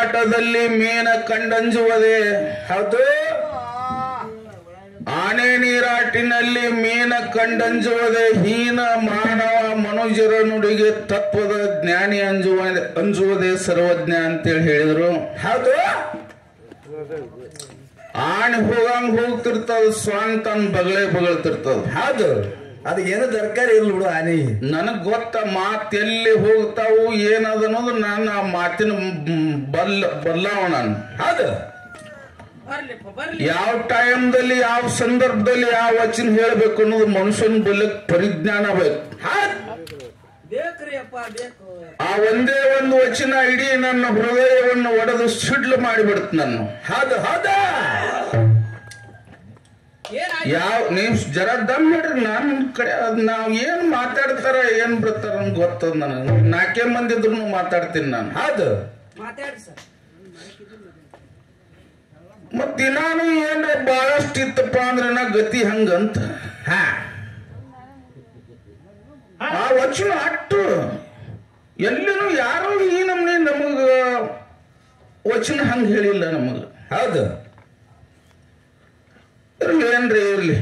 ನೀರಾಟದಲ್ಲಿ ಮೀನ ಕಂಡಂಜುವುದೇ ಹೌದು ಆನೆ ನೀರಾಟಿನಲ್ಲಿ ಮೀನ ಕಂಡಂಜುವುದೇ ಹೀನ ಮಾನವ ಮನುಜರ ನುಡಿಗೆ ತತ್ವದ ಜ್ಞಾನಿ ಅಂಜುವ ಅಂಜುವುದೇ ಸರ್ವಜ್ಞ ಅಂತೇಳಿ ಹೇಳಿದ್ರು ಹೌದು ಆನೆ ಹೋಗಂಗ್ ಹೋಗ್ತಿರ್ತದ ಸ್ವಾನ್ ತನ್ ಬಗಳೆ ಬಗಳ್ತಿರ್ತದ ಹೌದು ಅದು ಏನು ದರ್ಕಾರ ಇಲ್ಲ ಬಿಡು ಆನೆ ನನಗ್ ಗೊತ್ತ ಮಾತ್ ಎಲ್ಲಿ ಹೋಗ್ತಾವು ಏನದ ಅನ್ನೋದು ನಾನು ಆ ಮಾತಿನ ಮ್, ಬಲ್ಲ ಬಲ್ಲವ ನಾನು ಹೌದು ಯಾವ ಟೈಮ್ದಲ್ಲಿ ಯಾವ ಸಂದರ್ಭದಲ್ಲಿ ಯಾವ ವಚನ ಹೇಳ್ಬೇಕು ಅನ್ನೋದು ಮನುಷ್ಯನ ಬಲ್ಲಕ್ ಪರಿಜ್ಞಾನ ಬೇಕು ಬೇಕ್ರಿ ಅಪ್ಪ ಬೇಕು ಆ ಒಂದೇ ಒಂದು ವಚನ ಇಡೀ ನನ್ನ ಹೃದಯವನ್ನು ಒಡೆದು ಸಿಡ್ಲು ಮಾಡಿಬಿಡುತ್ತೆ ನನ್ನ ಹೌದು ಹೌದಾ ಏನಾಯ್ತು ಯಾವ ನೀವು ಜರ ದಮ್ ಹೇಳ್ರಿ ನನ್ ಕಡೆ ಅದ್ ನಾವ್ ಏನ್ ಮಾತಾಡ್ತಾರ ಏನ್ ಬಿಡ್ತಾರ ಅಂತ ಗೊತ್ತದ ನನಗೆ ನಾಲ್ಕೇ ಮಂದಿ ಇದ್ರು ಮಾತಾಡ್ತೀನಿ ನಾನು ಹೌದು ಮಾತಾಡಿ ಸರ್ ಮತ್ ದಿನಾನು ಏನ್ರ ಬಹಳಷ್ಟು ಇತ್ತಪ್ಪ ಅಂದ್ರೆ ನಾ ಗತಿ ಹಂಗಂತ ಹಾ ಆ ವಚನ ಅಟ್ಟು ಎಲ್ಲಿನೂ ಯಾರು ಈ ನಮ್ನಿ ನಮಗ ವಚನ ಹಂಗ ಹೇಳಿಲ್ಲ ನಮಗ ಹೌದು ಇರ್ಲಿ ಏನ್ರಿ ಇರ್ಲಿ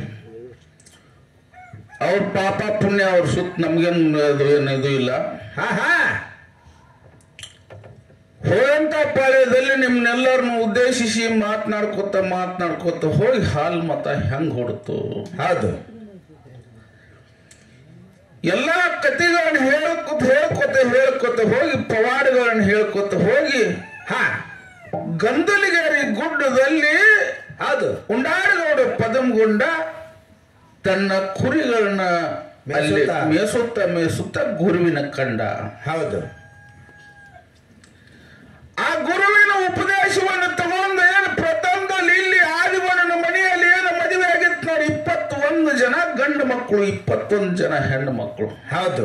ಅವ್ರ ಪಾಪ ಪುಣ್ಯ ಅವ್ರ ಸುತ್ತ ನಮ್ಗೇನ್ ಅದು ಏನು ಇದು ಇಲ್ಲ ಹಾ ಹಾ ಹೋದಂತ ಪಾಳ್ಯದಲ್ಲಿ ನಿಮ್ನೆಲ್ಲರನ್ನು ಉದ್ದೇಶಿಸಿ ಮಾತನಾಡ್ಕೊತ ಮಾತನಾಡ್ಕೊತ ಹೋಗಿ ಹಾಲ್ ಮತ ಹೆಂಗ್ ಹೊಡ್ತು ಹೌದು ಎಲ್ಲಾ ಕಥೆಗಳನ್ನ ಹೇಳ್ಕೊತ ಹೇಳ್ಕೊತ ಹೇಳ್ಕೊತ ಹೋಗಿ ಪವಾಡಗಳನ್ನ ಹೇಳ್ಕೊತ ಹೋಗಿ ಹಾ ಗಂದಲಿಗರಿ ಗುಡ್ಡದಲ್ಲಿ ಹೌದು ಉಂಡಾಡಗೌಡ ಪದಮಗೊಂಡ ತನ್ನ ಕುರಿಗಳನ್ನ ಅಲ್ಲಿ ಮೇಸುತ್ತಾ. ಮೇಸುತ್ತ ಮೇಸುತ್ತ ಗುರುವಿನ ಕಂಡ ಹೌದು ಆ ಗುರುವಿನ ಉಪದೇಶವನ್ನು ತಗೊಂಡು ಏನು ಪ್ರಥಮದಲ್ಲಿ ಇಲ್ಲಿ ಆದಿವರನ ಮನೆಯಲ್ಲಿ ಏನು ಮದುವೆ ಆಗಿತ್ತು ನೋಡಿ ಇಪ್ಪತ್ತೊಂದು ಜನ ಗಂಡು ಮಕ್ಕಳು ಇಪ್ಪತ್ತೊಂದು ಜನ ಹೆಣ್ಣು ಮಕ್ಕಳು ಹೌದು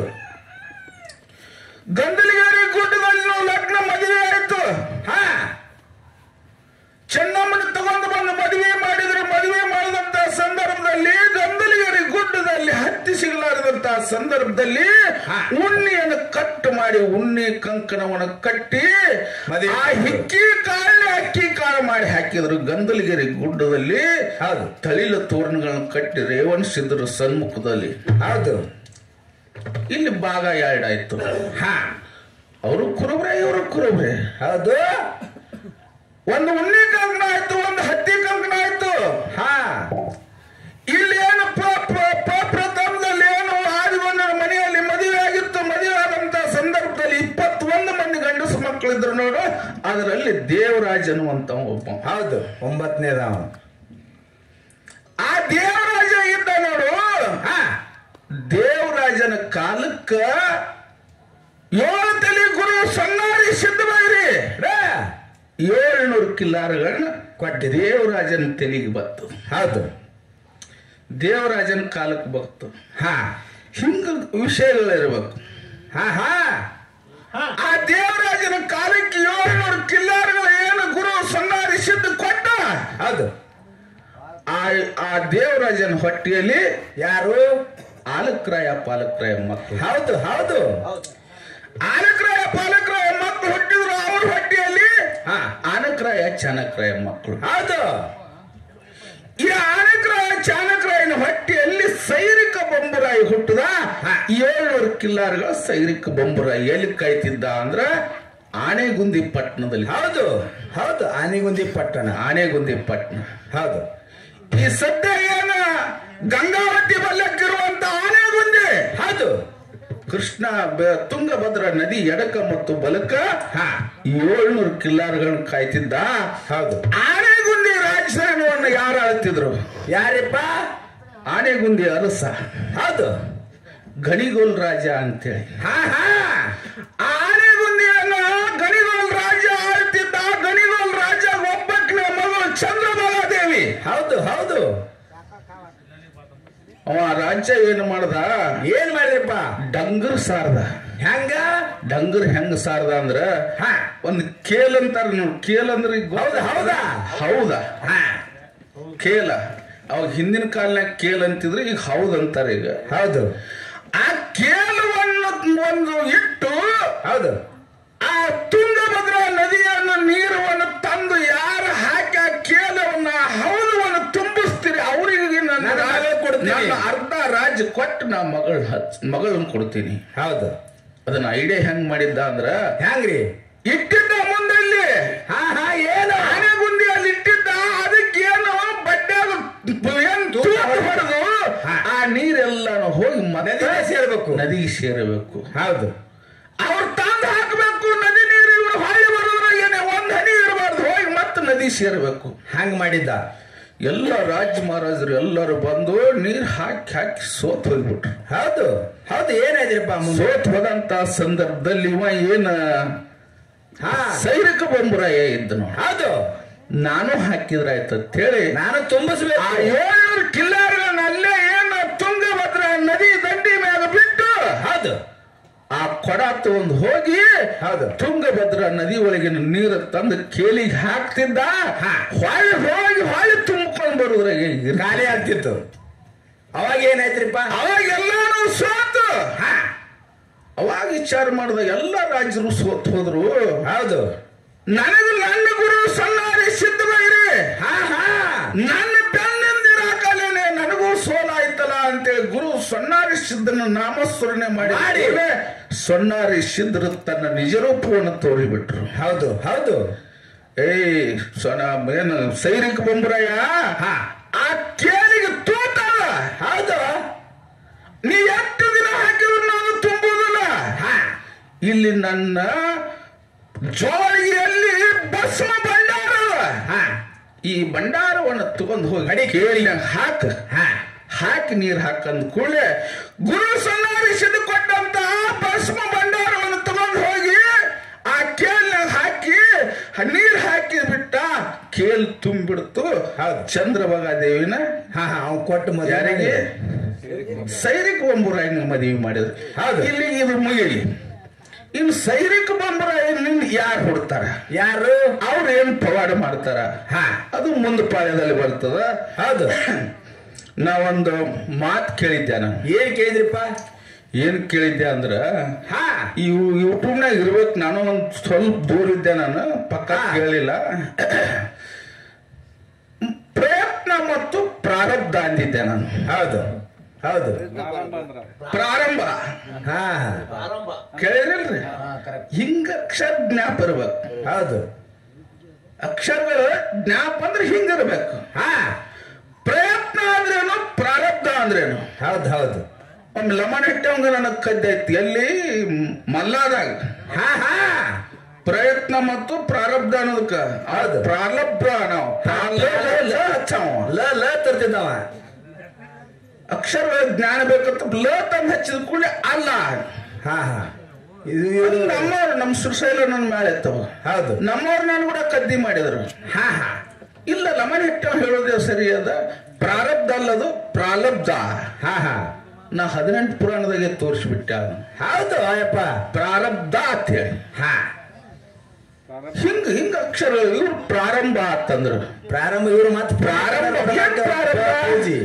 ಗಂದಲಿಗರಿ ಗುಡ್ಡದಲ್ಲಿ ನಾವು ಲಗ್ನ ಮದುವೆ ಆಯ್ತು ಹಾ ಚೆನ್ನಮ್ಮನ ತಗೊಂಡು ಬಂದು ಮದುವೆ ಮಾಡಿದ್ರು ಮದುವೆ ಮಾಡಿದಂತ ಸಂದರ್ಭದಲ್ಲಿ ಗಂದಲಿಗರಿ ಗುಡ್ಡದಲ್ಲಿ ಹತ್ತಿ ಸಿಗಲಾರದಂತ ಸಂದರ್ಭದಲ್ಲಿ ಹಾ. ಉಣ್ಣಿಯನ್ನು ಕಟ್ಟು ಮಾಡಿ ಉಣ್ಣಿ ಕಂಕಣವನ್ನು ಕಟ್ಟಿ ಮದುವೆ ಆ ಹಿಕ್ಕಿ ಕಾಳನ್ನ ಅಕ್ಕಿ ಕಾಳು ಮಾಡಿ ಹಾಕಿದ್ರು ಗಂದಲಗಿರಿ ಗುಡ್ಡದಲ್ಲಿ ಹೌದು ತಳಿಲ ತೋರಣಗಳನ್ನು ಕಟ್ಟಿ ರೇವಣಿಸಿದ್ರು ಸನ್ಮುಖದಲ್ಲಿ ಹೌದು ಇಲ್ಲಿ ಭಾಗ ಎರಡಾಯ್ತು ಹಾ ಅವರು ಕುರುಬ್ರೆ ಇವರು ಕುರುಬ್ರೆ ಹೌದು ಒಂದು ಉಣ್ಣಿ ಕಂಕಣ ಆಯ್ತು ಒಂದು ಹತ್ತಿ ಕಂಕಣ ಆಯ್ತು ಹಾ ಇಲ್ಲಿ ಏನು ಪ್ರ- ಪ್ರ- ಪ್ರ- ಪ್ರಥಮದಲ್ಲಿ ಏನು ಆದಿವಣ್ಣನ ಮನೆಯಲ್ಲಿ ಮದುವೆ ಆಗಿತ್ತು ಮದುವೆ ಆದಂತ ಸಂದರ್ಭದಲ್ಲಿ ಇಪ್ಪತ್ತೊಂದು ಮಂದಿ ಗಂಡಸು ಮಕ್ಕಳಿದ್ರು ನೋಡು ಅದರಲ್ಲಿ ದೇವರಾಜ್ ಅನ್ನುವಂತ ಒಬ್ಬ ಹೌದು ಒಂಬತ್ತನೇದವ ಆ ದೇವರಾಜ ಇದ್ದ ನೋಡು ಹಾ ದೇವರಾಜನ ಕಾಲಕ್ಕ ಏಳು ತಲೆ ಗುರು ಸಣ್ಣಾರಿ ಸಿದ್ಧಬೈರಿ ಏಳ್ನೂರು ಕಿಲ್ಲಾರಗಳನ್ನ ಕೊಟ್ಟಿದೆ ದೇವರಾಜನ ತೆಲಿಗೆ ಬತ್ತು ಹೌದು ದೇವರಾಜನ ಕಾಲಕ್ಕೆ ಬತ್ತು ಹಾ ಹಿಂಗ ವಿಷಯಗಳಿರ್ಬೇಕು ಹಾ ಹಾ ಆ ದೇವರಾಜನ ಕಾಲಕ್ಕೆ ಏಳ್ನೂರು ಕಿಲ್ಲಾರಗಳು ಏನು ಗುರು ಸಣ್ಣಾರಿ ಸಿದ್ಧ ಕೊಟ್ಟ ಹೌದು ಆ ಆ ದೇವರಾಜನ ಹೊಟ್ಟೆಯಲ್ಲಿ ಯಾರು ಆಲಕ್ರಾಯ ಪಾಲಕ್ರಾಯ ಮಕ್ಕಳು ಹೌದು ಹೌದು ಆಲಕ್ರಾಯ ಪಾಲಕ್ರಾಯ ಮಕ್ಕಳು ಹುಟ್ಟಿದ್ರು ಅವ್ರ ಹೊಟ್ಟೆಯಲ್ಲಿ ಹಾ ಆನಕ್ರಾಯ ಚಾಣಕ್ರಾಯ ಮಕ್ಕಳು ಹೌದು ಈ ಆನಕ್ರಾಯ ಚಾಣಕ್ರಾಯನ ಹೊಟ್ಟೆಯಲ್ಲಿ ಸೈನಿಕ ಬೊಂಬರಾಯಿ ಹುಟ್ಟದ ಏಳ್ನೂರು ಕಿಲ್ಲಾರಗಳ ಸೈನಿಕ ಬೊಂಬರಾಯಿ ಎಲ್ಲಿ ಕಾಯ್ತಿದ್ದ ಅಂದ್ರ ಆನೆಗುಂದಿ ಪಟ್ಟಣದಲ್ಲಿ ಹೌದು ಹೌದು ಆನೆಗುಂದಿ ಪಟ್ಟಣ ಆನೆಗುಂದಿ ಪಟ್ಟಣ ಹೌದು ಈ ಸದ್ಯ ಏನ ಗಂಗಾವತಿ ಬಲ್ಲಕ್ಕಿರುವಂತ ಆನೆಗುಂದಿ ಹೌದು ಕೃಷ್ಣ ಬ- ತುಂಗಭದ್ರಾ ನದಿ ಎಡಕ ಮತ್ತು ಬಲಕ ಹಾ ಏಳ್ನೂರು ಕಿಲ್ಲಾರಗಳನ್ನ ಕಾಯ್ತಿದ್ದ ಹೌದು ಆನೆಗುಂದಿ ರಾಜಧಾನಿಯನ್ನು ಯಾರು ಆಳ್ತಿದ್ರು ಯಾರಿಪ್ಪ ಆನೆಗುಂದಿ ಅರಸ ಹೌದು ಗಣಿಗೋಲ್ ರಾಜ ಅಂತೇಳಿ ಹಾ ಹಾ ಆನೆಗುಂದಿಯನ್ನ ಗಣಿಗೋಲ್ ರಾಜ ಆಳ್ತಿದ್ದ ಗಣಿಗೋಲ್ ರಾಜ ಒಬ್ಬಕ್ಕಿನ ಮಗಳು ಚಂದ್ರಬಾಲಾದೇವಿ ಹೌದು ಹೌದು ಅವ ರಾಜ್ಯ ಏನು ಮಾಡ್ದ ಏನ್ ಮಾಡಿದ್ರಪ್ಪ ಡಂಗರ್ ಸಾರ್ದ ಹೆಂಗ ಡಂಗರ್ ಹೆಂಗ್ ಸಾರ್ದ ಅಂದ್ರ ಹಾ ಒಂದ್ ಕೇಲ್ ಅಂತಾರ ನೋಡಿ ಕೇಲ್ ಅಂದ್ರೆ ಈಗ ಹೌದಾ ಹೌದಾ ಹೌದಾ ಹಾ ಕೇಲ ಅವಾಗ ಹಿಂದಿನ ಕಾಲನಾಗ ಕೇಲ್ ಅಂತಿದ್ರು ಈಗ ಹೌದ್ ಅಂತಾರೆ ಈಗ ಹೌದು ಆ ಕೇಲವನ್ನು ಒಂದು ಇಟ್ಟು ಹೌದು ಆ ತುಂಗಭದ್ರಾ ನದಿಯನ್ನು ನೀರು ರಾಜ್ ಕೊಟ್ಟು ನಾ ಮಗಳ ಮಗಳನ್ನ ಕೊಡ್ತೀನಿ ಹೌದು ಅದನ್ನ ಐಡಿಯಾ ಹೆಂಗ್ ಮಾಡಿದ್ದ ಅಂದ್ರ ಹ್ಯಾಂಗ್ರಿ ಇಟ್ಟಿದ್ದ ಮುಂದಲ್ಲಿ ಹಾ ಹಾ ಏನು ಆನೆ ಗುಂಡಿ ಅಲ್ಲಿ ಇಟ್ಟಿದ್ದ ಅದಕ್ಕೆ ಏನು ಬಡ್ಡ್ಯಾಗ ಏನ್ ತೂತು ಹೊಡೆದು ಹಾ. ಆ ನೀರೆಲ್ಲಾನು ಹೋಗಿ ಮತ್ತೆ ನದಿಗೆ ಸೇರ್ಬೇಕು. ನದಿಗೆ ಸೇರಬೇಕು ಹೌದು ಅವ್ರು ತಂದು ಹಾಕಬೇಕು ನದಿ ನೀರು ಇವ್ರು ಹೊಳ್ಳಿ ಬರೋದ್ರಾಗೇನೆ ಒಂದ್ ಹನಿ ಇರಬಾರ್ದು ಹೋಗಿ ಮತ್ತೆ ನದಿ ಸೇರಬೇಕು ಹಂಗ್ ಮಾಡಿದ್ದ ಎಲ್ಲ ರಾಜ ಮಹಾರಾಜರು ಎಲ್ಲರೂ ಬಂದು ನೀರ್ ಹಾಕಿ ಹಾಕಿ ಸೋತ್ ಹೋಗ್ಬಿಟ್ರು ಹೌದು ಹೌದು ಏನಾಯ್ದ್ರಿಪ್ಪ ಮುಂದೆ ಸೋತ್ ಹೋದಂತ ಸಂದರ್ಭದಲ್ಲಿ ಇವ ಏನ ಹಾ ಸೈನಿಕ ಬಂಬುರಾಯ ಇದ್ದನು ಹೌದು ನಾನು ಹಾಕಿದ್ರಾಯ್ತು ಅಂತ ಹೇಳಿ ನಾನು ಆ ತುಂಬಿಸ್ಬೇಕು ಏಳ್ನೂರು ಕಿಲ್ಲಾರಗಳನ್ನ ಅಲ್ಲೇ ಏನ ತುಂಗಭದ್ರ ನದಿ ದಂಡಿ ಮ್ಯಾಗ ಬಿಟ್ಟು ಹೌದು ಆ ಕೊಡ ತಗೊಂಡು ಹೋಗಿ ಹೌದು. ತುಂಗಭದ್ರ ನದಿ ಒಳಗಿನ ನೀರು ತಂದು ಕೇಲಿಗೆ ಹಾಕ್ತಿದ್ದ ಹಾ. ಹೊಳ್ಳಿ ಹೋಗಿ ಹೊಳ್ಳಿ ತುಂಬಿಕೊಂಡು ಬರುದ್ರಾಗ ಇರ್- ಖಾಲಿ ಆಗ್ತಿತ್ತು ಅವಾಗ ಏನಾಯ್ತ್ರಿಪ್ಪ ಅವಾಗ ಎಲ್ಲಾನು ಸೋತು ಹಾ ಅವಾಗ ವಿಚಾರ ಮಾಡಿದ ಎಲ್ಲ ರಾಜ್ಯರು ಸೋತ್ ಹೋದ್ರು ಹೌದು ನನಗೆ ನನ್ನ ಗುರು ಸನ್ನಾರಿ ಸಿದ್ಧವೈರಿ ಹಾ ಹಾ ನನ್ನ ಬೆನ್ನಿಂದಿರಾಕಲೇನೆ ನನಗೂ ಸೋಲಾಯ್ತಲ್ಲ ಅಂತೇಳಿ ಗುರು ಸೊನ್ನಾರಿ ಸಿದ್ಧನ ನಾಮಸ್ಮರಣೆ ಮಾಡಿ ಮಾಡಿ. ಕೂಡ್ಲೇ ಸೊನ್ನಾರಿ ಸಿದ್ಧರು ತನ್ನ ನಿಜ ರೂಪವನ್ನು ತೋರಿಬಿಟ್ರು ಹೌದು ಹೌದು ಏಯ್ ಸೊನ ಏನು ಸೈನಿಕ ಬೊಂಬರಾಯ ಹಾ ಆ ಕೇಳಿಗೆ ತೂತಲ್ಲ ಹೌದು ನೀ ಎಷ್ಟು ದಿನ ಹಾಕಿದ್ರು ನಾನು ತುಂಬುವುದಿಲ್ಲ ಹಾ ಇಲ್ಲಿ ನನ್ನ ಜೋಳಿಗೆಯಲ್ಲಿ ಭಸ್ಮ ಭಂಡಾರ ಅದ. ಹಾ ಈ ಭಂಡಾರವನ್ನು ತಗೊಂಡು ಹೋಗಿ ಅಡಿ. ಕೇಳಿನಾಗ ಹಾಕ ಹಾ ಹಾಕಿ ನೀರು ಹಾಕಂದ ಕೂಡಲೇ ಗುರು ಸನ್ನಾರಿಸಿದ ಕೊಟ್ಟಂತ ಭಸ್ಮ ಭಂಡಾರವನ್ನು ತಗೊಂಡು ಹೋಗಿ ಆ ಕೇಲ್ನಾಗ ಹಾಕಿ ನೀರು ಹಾಕಿ ಬಿಟ್ಟ ಕೇಲ್ ತುಂಬಿಡ್ತು ಹೌದು. ಚಂದ್ರಭಾಗ ದೇವಿನ ಹಾ ಹಾ ಅವ್ನು ಕೊಟ್ಟು ಮದುವೆ ಯಾರಿಗೆ ಮಾಡಿದ. ಸೈನಿಕ ಬಂಬುರಾಯನ ಮದುವೆ ಮಾಡಿದ್ರು ಹೌದು. ಇಲ್ಲಿ ಇದು ಮುಗಿಲಿ ಇನ್ನು ಸೈನಿಕ ಬಂಬುರಾಯನ ಯಾರು ಹುಡ್ತಾರ ಯಾರು ಅವ್ರು ಏನ್ ಪವಾಡ ಮಾಡ್ತಾರ ಹಾ ಅದು ಮುಂದೆ ಪಾಳ್ಯದಲ್ಲಿ ಬರ್ತದ ಹೌದು ನಾವೊಂದು ಮಾತು ಕೇಳಿದ್ದೆ ನಾನು ಏನ್ ಕೇಳಿದ್ರಿಪ್ಪ ಏನ್ ಕೇಳಿದ್ದೆ ಅಂದ್ರ ಹಾ ಇವು ಯೂಟ್ಯೂಬ್ನಾಗ ಇರ್ಬೇಕು ನಾನು ಒಂದ್ ಸ್ವಲ್ಪ ದೂರ ಇದ್ದೆ ನಾನು ಪಕ್ಕ ಹಾ. ಕೇಳಿಲ್ಲ ಪ್ರಯತ್ನ ಮತ್ತು ಪ್ರಾರಬ್ಧ ಅಂದಿದ್ದೆ ನಾನು ಹೌದು ಹೌದು ಪ್ರಾರಂಭ ಹಾ ಕೇಳಿರಲ್ರಿ ಹಿಂಗ ಅಕ್ಷರ ಜ್ಞಾಪ ಇರ್ಬೇಕು ಹೌದು ಅಕ್ಷರಗಳು ಜ್ಞಾಪ ಅಂದ್ರೆ ಹಿಂಗಿರ್ಬೇಕು ಹಾ ಪ್ರಯತ್ನ ಅಂದ್ರೇನು ಪ್ರಾರಬ್ಧ ಅಂದ್ರೇನು ಹೌದು ಹೌದು ಒಮ್ಮೆ ಲಮಣ ಇಟ್ಟವಂಗ ನನಗ್ ಕದ್ದೈತಿ ಎಲ್ಲಿ ಮಲ್ಲಾದಾಗ ಹಾ ಹಾ ಪ್ರಯತ್ನ ಮತ್ತು ಪ್ರಾರಬ್ಧ ಅನ್ನೋದಕ್ಕ ಹೌದು. ಪ್ರಾರಬ್ಧ ನಾವು ಪ್ರಾರಬ್ಧ ಹಚ್ಚವ ಲ ಲ ತರ್ತಿದ್ದವ ಅಕ್ಷರಗಳ ಜ್ಞಾನ ಬೇಕಂತ ಲ ತಂದು ಹಚ್ಚಿದ ಕೂಡಲೇ ಅಲ್ಲ ಹಾ ಹಾ ಇದು ಅದು ಇವ್ರು ನಮ್ಮವ್ರು ನಮ್ಮ ಸುರಶೈಲ ನನ್ನ ಮೇಲೆ ಎತ್ತವ ಹೌದು ನಮ್ಮವ್ರು ನಾನು ಕೂಡ ಕದ್ದಿ ಮಾಡಿದ್ರು ಹಾ ಹಾ ಇಲ್ಲ ಲಮಣ ಇಟ್ಟವ ಹೇಳೋದೇ ಸರಿ ಅದ ಪ್ರಾರಬ್ಧ ಅಲ್ಲದು ಪ್ರಾರಬ್ಧ ಹಾ ಹಾ ನಾ ಹದಿನೆಂಟು ಪುರಾಣದಾಗೆ ತೋರಿಸ್ಬಿಟ್ಟೆ ಅದನ್ನ ಹೌದು ಅಯ್ಯಪ್ಪ ಪ್ರಾರಬ್ಧ ಅಂತ ಹೇಳಿ ಹಾ ಹಿಂಗ ಹಿಂಗ ಅಕ್ಷರ ಇವ್ರು ಪ್ರಾರಂಭ ಅಂತಂದ್ರು ಪ್ರಾರಂಭ ಇವರು ಮತ್ತೆ ಪ್ರಾರಂಭ ಏನ್ ಪ್ರಾರಂಭ? ಪೂಜಿ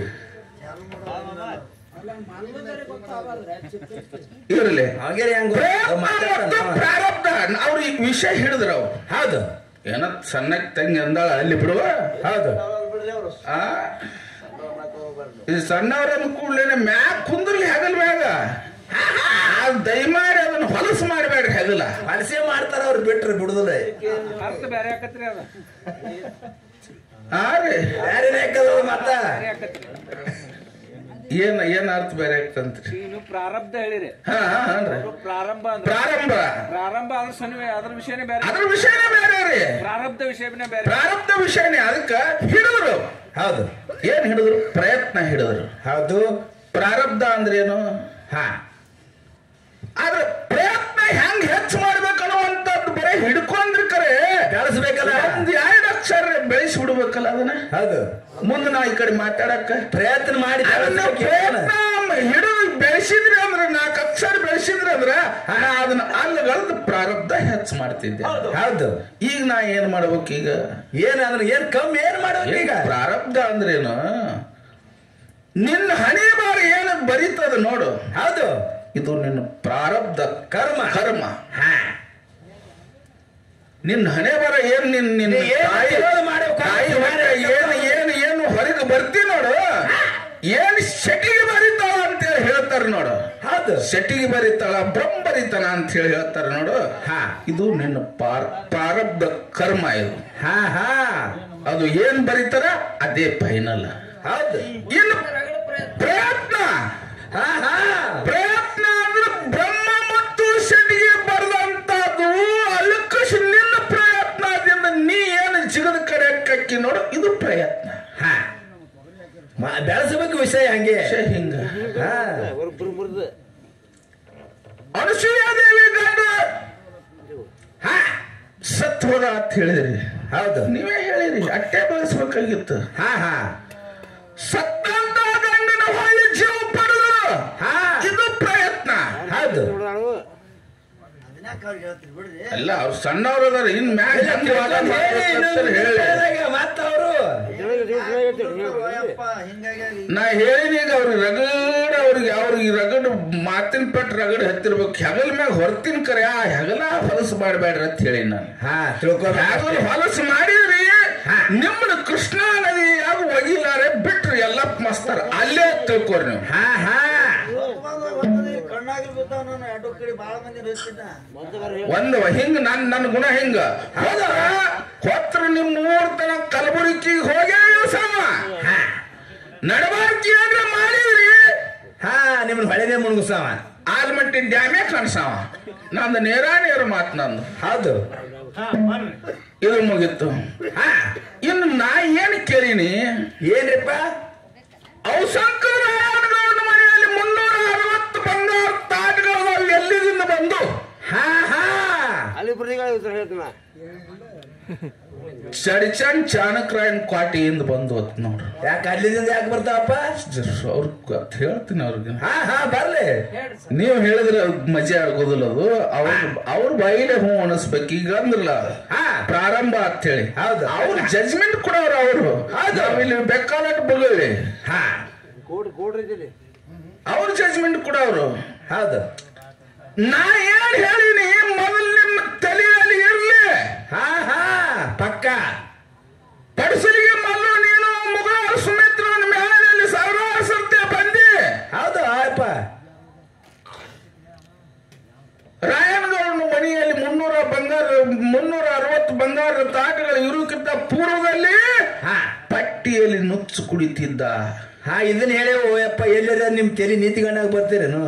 ಇರಲಿ ಹಾಗೆ ಹೆಂಗ ಪ್ರಯತ್ನ ಮತ್ತು ಪ್ರಾರಬ್ಧ ಅವ್ರು ಈ ವಿಷಯ ಹಿಡಿದ್ರ ಅವ್ರು ಹೌದು ಏನ ಸಣ್ಣಕ್ ತಂಗಿ ಅಂದಾಳ ಅಲ್ಲಿ ಬಿಡುವ ಹೌದು ಆ ಇದು ಸಣ್ಣವ್ರ ಕೂಡ್ಲೇನೆ ಮ್ಯಾಗ ಕುಂದ್ರಲಿ ಹೆಗಲ್ ಮ್ಯಾಗ ಆ ದಯಮಾಡಿ ಅದನ್ನ ಹೊಲಸು ಮಾಡಬೇಡ್ರಿ ಹೆಗಲ ಹಲಸೆ ಮಾಡ್ತಾರ ಅವ್ರು ಬಿಟ್ರು ಬಿಡುದಿಲ್ಲ ಅರ್ಥ ಬೇರೆ ಆಕತ್ರಿ ಅದ ಆ ರೀ ಯಾರೇ ಹಾಕದ ಮತ್ತ ಬೇರೆ ಆಕತ್ರಿ ಏನ್ ಏನ್ ಅರ್ಥ ಬೇರೆ ಆಗ್ತಂತ್ರಿ ಈಗ ನೀವು ಪ್ರಾರಬ್ಧ ಹೇಳಿರಿ ಹಾ ಹಾ ಹಾನ್ರಿ ಪ್ರಾರಂಭ ಅಂದ್ರೆ ಪ್ರಾರಂಭ ಪ್ರಾರಂಭ ಅದ್ರ ಸನ್ನಿವೆ ಅದ್ರ ವಿಷಯನೇ ಬೇರೆ ಅದ್ರ ವಿಷಯನೇ ಬೇರೆ ರೀ ಪ್ರಾರಬ್ಧ ವಿಷಯನೇ ಬೇರೆ ಪ್ರಾರಬ್ಧ ವಿಷಯನೇ ಅದಕ್ಕ ಹಿಡಿದ್ರು ಹೌದು ಏನ್ ಹಿಡಿದ್ರು ಪ್ರಯತ್ನ ಹಿಡಿದ್ರು ಹೌದು ಪ್ರಾರಬ್ಧ ಅಂದ್ರೇನು ಹಾ ಆದ್ರೆ ಪ್ರಯತ್ನ ಹೆಂಗ್ ಹೆಚ್ಚು ಮಾಡ್ಬೇಕನ್ನುವಂಥದ್ದು ಬರೀ ಹಿಡ್ಕೊಂಡ್ರಿ ಕರೆ ಬೆಳೆಸ್ಬೇಕಲ್ಲ ಒಂದ್ ಎರಡು ಅಕ್ಷರ ಬೆಳೆಸಿ ಬಿಡ್ಬೇಕಲ್ಲ ಅದನ್ನ ಹೌದು ಮುಂದೆ ನಾ ಈ ಕಡೆ ಮಾತಾಡಕ್ಕ ಪ್ರಯತ್ನ ಮಾಡಿ ಅದನ್ನ ಬೆಳೆಸ್ಬೇಕು. ಪ್ರಯತ್ನ ಹಿಡಿದು ಬೆಳೆಸಿದ್ರಿ ಅಂದ್ರೆ ನಾಲ್ಕು ಅಕ್ಷರ ಬೆಳೆಸಿದ್ರಿ ಅಂದ್ರೆ ನಾ ಅದನ್ನ ಅಲ್ಲಗಳದ್ದು ಪ್ರಾರಬ್ಧ ಹೆಚ್ಚು ಮಾಡ್ತಿದ್ದೆ ಹೌದು ಈಗ ನಾ ಏನ್ ಮಾಡ್ಬೇಕು ಈಗ ಏನ್ ಅಂದ್ರೆ ಏನ್ ಕಮ್ಮಿ ಏನ್ ಮಾಡ್ಬೇಕು ಈಗ ಏನ್ ಪ್ರಾರಬ್ಧ ಅಂದ್ರೇನು ನಿನ್ನ ಹಣೆ ಬಾರ ಏನು ಬರೀತದ ನೋಡು ಹೌದು ಇದು ನಿನ್ನ ಪ್ರಾರಬ್ಧ ಕರ್ಮ. ಕರ್ಮ ಹಾ ನಿನ್ನ ಹಣೆ ಬರ ಏನ್ ನಿನ್ ನಿನ್ನ ನೀ ಏನ್ ತಾಯಿ ತಿಳೋದು ಮಾಡ್ಬೇಕು, ತಾಯಿ ಮಾಡ್ಬೇಕು. ಹೊಟ್ಟೆ ಏನು ಏನು ಏನು ಹೊರಗೆ ಬರ್ತಿ ನೋಡು ಏನ್ ಶೆಟಿಗೆ ಬರೀತಾವ ಅಂತ ಹೇಳ್ತಾರ ನೋಡು ಹೌದು ಸೆಟ್ಟಿಗೆ ಬರೀತಾಳ ಬ್ರಹ್ಮ ಬರೀತಾನ ಅಂತ ಹೇಳಿ ಹೇಳ್ತಾರ ನೋಡು ಹಾ. ಇದು ನಿನ್ನ ಪಾರ್ ಪ್ರಾರಬ್ಧ ಕರ್ಮ ಇದು ಹಾ ಹಾ ಅದು ಏನ್ ಬರೀತಾರ ಅದೇ ಫೈನಲ್ ಹೌದು ಇನ್ನು ಪ್ರಯತ್ನ ಹಾ ಹಾ ಪ್ರಯತ್ನ ಅಂದ್ರೆ ಬ್ರಹ್ಮ ಮತ್ತು ಶೆಟ್ಟಿಗೆ ಬರೆದಂತದ್ದು ಅಲ್ಕಶ್ ನಿನ್ನ ಪ್ರಯತ್ನದಿಂದ ನೀ ಏನು ಜಿಗದ ಕಡೆ ಕಕ್ಕಿ ನೋಡು ಇದು ಪ್ರಯತ್ನ ಹಾ ಮ- ಬೆಳೆಸಬೇಕು ವಿಷಯ ಹಂಗೆ ಛೆ, ಹಿಂಗ ಹಾ ಅನಸೂಯಾದೇವಿ ಗಂಡ ಹಾ ಸತ್ ಹೋದ ಅಂತ ಹೇಳಿದ್ರಿ ಹೌದು ನೀವೇ ಹೇಳಿರಿ ಅಟ್ಟೆ ಬೆಳೆಸ್ಬೇಕಾಗಿತ್ತು ಹಾ ಹಾ ಸತ್ತಂತ ಗಂಡನ ಹೊಳ್ಳಿ ಜೀವ ಪಡೆದು ಹಾ ಇದು ಪ್ರಯತ್ನ ಹೌದು ಅಲ್ಲ ಅವ್ರು ಸಣ್ಣವ್ರು ಅದಾರ ಇನ್ ಮ್ಯಾಗ ಹೆಂಗ್ ವಾದ ಹೇಳಿ ಮಾಡ್ಬೇಕಂತ ಹೇಳಿ ಮತ್ತ ಅವರು ನಾ ಹೇಳಿನಿ ಈಗ ಅವ್ರಿಗೆ ರಗಡ ಅವ್ರಿಗೆ ಅವ್ರಿಗೆ ರಗಡ್ ಮಾತಿನ ಪೆಟ್ಟು ರಗಡ್ ಹತ್ತಿರ್ಬೇಕು ಹೆಗಲ್ ಮ್ಯಾಗ ಹೊರ್ತಿನ ಕರೆ ಆ ಹೆಗಲ ಹೊಲಸು ಮಾಡಬೇಡ್ರಿ ಅಂತ ಹೇಳಿ ನಾನು ಹಾ ತಿಳ್ಕೊಬೇಕು ಹೆಗಲ್ ಹೊಲಸು ಮಾಡಿದ್ರಿ ನಿಮ್ಮನ್ನ ಕೃಷ್ಣಾ ನದಿಯಾಗ ಒಗಿಲಾರೆ ಬಿಟ್ರಿ ಎಲ್ಲ ಮಸ್ತಾರ ಅಲ್ಲೇ ತಿಳ್ಕೊರಿ ನೀವು ಹಾ ಹಾ ಕಣ್ಣಾಗಿ ಬಿದ್ದಾವ ನಾನು ಎರಡು ಕಡೆ ಬಾಳ ಮಂದಿ ನಡ್ತಿದ್ದ ಒಂದು ಹಿಂಗ ನನ್ ನನ್ನ ಗುಣ ಹಿಂಗ ಹೌದಾ ಹೊತ್ರ ನಿಮ್ ಮೂರ್ ತನ ಕಲಬುರಗಿ ಹೋಗೇ ಸಮ ಹಾ ನಡಬಾರ್ಕಿ ಅಂದ್ರೆ ಮಾಡಿದ್ರಿ ಹಾ ನಿಮ್ಮನ್ನ ಹೊಳೆದೇ ಮುಳುಗಿಸವ ಆಲ್ಮಟ್ಟಿ ಡ್ಯಾಮೇ ಕಾಣಿಸಾವ ನಂದು ನೇರ ನೇರ ಮಾತು ನಂದು ಹೌದು ಇದು ಮುಗೀತು ಹಾ ಇನ್ನು ನಾ ಏನ್ ಕೇಳಿನಿ ಏನ್ರಿಪ್ಪ ಅವು ಶಂಕರಾಯಣಗೌಡ ಮನೆಯಲ್ಲಿ ಮುನ್ನೂರ ಅರವತ್ತು ಬಂಗಾರ ತಾಟ್ಗಳು ಅವು ಎಲ್ಲಿದಿಂದ ಬಂದು ಹಾ ಹಾ ಅಲ್ಲಿ ಪ್ರತಿಗಳು ಉತ್ತರ ಹೇಳ್ತಾನ ಚಡಿಚಂಡ್ ಚಾಣಕ್ರಾಯನ್ ಕ್ವಾಟಿಯಿಂದ ಬಂದು ಅತ್ ನೋಡ್ರಿ ಯಾಕೆ ಅಲ್ಲಿಂದ ಯಾಕೆ ಬರ್ತಾವಪ್ಪ ಅವ್ರ ಕಥೆ ಹೇಳ್ತೀನಿ ಅವ್ರಿಗೆ ಹಾ ಹಾ ಬರ್ಲಿ ನೀವು ಹೇಳಿದ್ರೆ ಅವ್ರ್ಗ್ ಮಜಾ ಆಗೋದಿಲ್ಲ ಅದು ಅವ್ರ ಅವ್ರ ಬಾಯಿಲೆ ಹ್ಞೂ ಅನಿಸ್ಬೇಕು ಈಗ ಅಂದ್ರಲ್ಲ ಹಾ ಪ್ರಾರಂಭ ಅಂತ ಹೇಳಿ ಹೌದು. ಅವ್ರ ಜಜ್ಮೆಂಟ್ ಕೊಡೋರು ಅವರು ನಾವಿಲ್ಲಿ ಬೇಕಾದಟ್ಟು ಬಗಳಿ ಹಾ ಕೋಡ್ ಕೋಡ್ರಿ ಇದಿಲ್ಲಿ ಅವ್ರ ಜಜ್ಮೆಂಟ್ ಕೊಡೋರು ಹೌದು ನಾ ಏನ್ ಹೇಳಿನಿ ಮೊದಲು ನಿಮ್ಮ ತಲೆಯಲ್ಲಿ ಇರ್ಲಿ ಹಾ ಹಾ ಪಕ್ಕ ಪಡಿಸಲಿಗೆ ಮಲ್ಲು ನೀನು ಮುಗಳ ಸುಮಿತ್ರನ ಮ್ಯಾಲಿನಲ್ಲಿ ಸಾವಿರಾರು ಸರ್ತೆ ಬಂದಿ ಹೌದು ಆಯಪ್ಪ ರಾಯನಗೌಡನ ಮನೆಯಲ್ಲಿ ಮುನ್ನೂರ ಬಂಗಾರ ಮುನ್ನೂರ ಅರವತ್ತು ಬಂಗಾರ ತಾಟಗಳು ಇರುವುದಕ್ಕಿಂತ ಪೂರ್ವದಲ್ಲಿ ಹಾ ಪಟ್ಟಿಯಲ್ಲಿ ನುಚ್ಚು ಕುಡಿತಿದ್ದ ಹಾ ಇದನ್ನ ಹೇಳೇವು ಯಪ್ಪ ಎಲ್ಲರ ನಿಮ್ ತಲೆ ನೀತಿಗಣ್ಣಾಗ ಬರ್ತೀರೇನು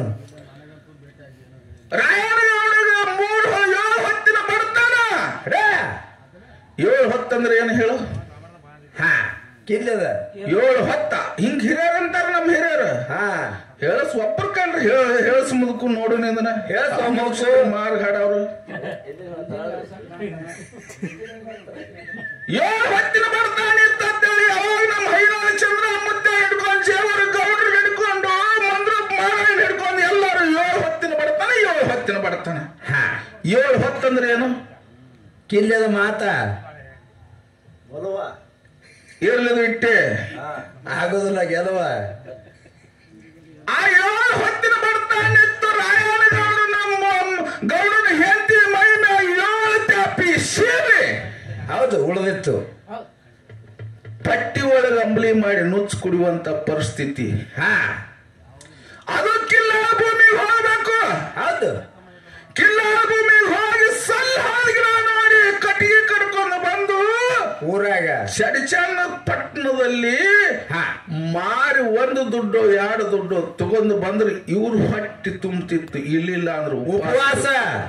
ರಾಯನಗೌಡಗ ಮೂರು ಏಳು ಹೊತ್ತಿನ ಬಡ್ತಾನ ರೇ ಏಳು ಹೊತ್ತಂದ್ರೆ ಏನು ಹೇಳು ಹಾ ಕಿಲ್ಲದ ಏಳು ಹೊತ್ತ ಹಿಂಗ್ ಹಿರಿಯರ್ ಅಂತಾರ ನಮ್ಮ ಹಿರಿಯರು ಹಾ ಹೇಳಸ್ ಒಬ್ಬರ ಕಂಡ್ರೆ ಹೇಳ ಹೇಳಸ್ ಮುದುಕು ನೋಡು ನಿಂದನ ಹೇಳಸ್ ಮುದುಕು. ಮಾರ್ಗಾಡ ಅವರು ಏಳು ಹೊತ್ತಿನ ಬರ್ತಾನೆ ಅಂತೇಳಿ ಅವಾಗ ನಮ್ಮ ಹೈರಾಣ ಚಂದ್ರ ಮುದ್ದೆ ಹಿಡ್ಕೊಂಡು ಜೇವರ ಗೌಡ್ರು ಹಿಡ್ಕೊಂಡು ಮಂದ್ರ ಮಾರಾಯಣ ಹಿಡ್ಕೊಂಡು ಎಲ್ಲರೂ ಏಳು ಹೊತ್ತಿನ ಬರ್ತಾನೆ ಏಳು ಹೊತ್ತಿನ ಬರ್ತಾನೆ ಹಾ ಏಳು ಹೊತ್ತಂದ್ರೆ ಏನು ಕಿಲ್ಲದ ಮಾತ ಬಲವ ಇರ್ಲಿದು ಇಟ್ಟೆ ಆಗೋದಿಲ್ಲ ಗೆಲುವ ಆ ಏಳು ಹೊತ್ತಿನ ಬರ್ತಾನೆ ಇತ್ತು ರಾಯಣ ಗೌಡ ನಮ್ಮ ಗೌಡನ ಹೆಂಡತಿ ಮೈ ಮ್ಯಾಗ ಏಳು ಟ್ಯಾಪಿ ಸೀರೆ ಹೌದು ಉಳಿದಿತ್ತು ಪಟ್ಟಿ ಒಳಗೆ ಅಂಬ್ಲಿ ಮಾಡಿ ನುಚ್ಚು ಕುಡಿಯುವಂತ ಪರಿಸ್ಥಿತಿ ಹಾ ಅದು ಕಿಲ್ಲಾರ ಭೂಮಿಗೆ ಹೋಗ್ಬೇಕು ಹೌದು ಕಿಲ್ಲಾರ ಭೂಮಿಗೆ ಹೋಗಿ ಸಲ್ಲ ಹಾದಿಗಿಡ ನೋಡಿ ಕಟ್ಟಿಗೆ ಕಡ್ಕೊಂಡು ಬಂದು ಊರಾಗ ಚಡಿಚನ್ನ ಪಟ್ಟಣದಲ್ಲಿ ಹಾ ಮಾರಿ ಒಂದು ದುಡ್ಡು ಎರಡು ದುಡ್ಡು ತಗೊಂಡು ಬಂದ್ರೆ ಇವ್ರು ಹೊಟ್ಟಿ ತುಂಬ್ತಿತ್ತು ಇಲ್ಲಿಲ್ಲ ಅಂದ್ರೆ ಉಪವಾಸ